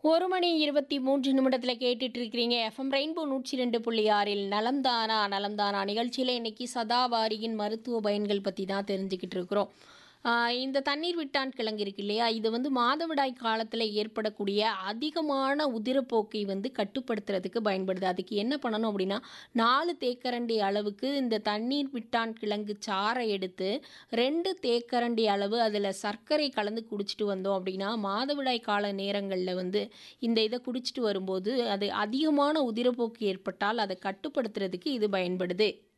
ஒரு மணி இருபத்தி மூன்று நிமிடத்தில் கேட்டுட்டு இருக்கிறீங்க எஃப்எம் ரெயின்போ நூற்றி ரெண்டு புள்ளி ஆறில் நலம்தானா நலம்தானா நிகழ்ச்சியில் இன்னைக்கு சதாவாரியின் மருத்துவ பயன்கள் பற்றி தான் தெரிஞ்சுக்கிட்டு இருக்கிறோம் ஆஹ் இந்த தண்ணீர் விட்டான் கிழங்கு இருக்கு இல்லையா இது வந்து மாதவிடாய் காலத்தில் ஏற்படக்கூடிய அதிகமான உதிரப்போக்கை வந்து கட்டுப்படுத்துறதுக்கு பயன்படுது அதுக்கு என்ன பண்ணணும் அப்படின்னா நாலு தேக்கரண்டி அளவுக்கு இந்த தண்ணீர் விட்டான் கிழங்கு சாறை எடுத்து ரெண்டு தேக்கரண்டி அளவு அதில் சர்க்கரை கலந்து குடிச்சிட்டு வந்தோம் அப்படின்னா மாதவிடாய் கால நேரங்களில் வந்து இந்த இதை குடிச்சிட்டு வரும்போது அது அதிகமான உதிரப்போக்கு ஏற்பட்டால் அதை கட்டுப்படுத்துறதுக்கு இது பயன்படுது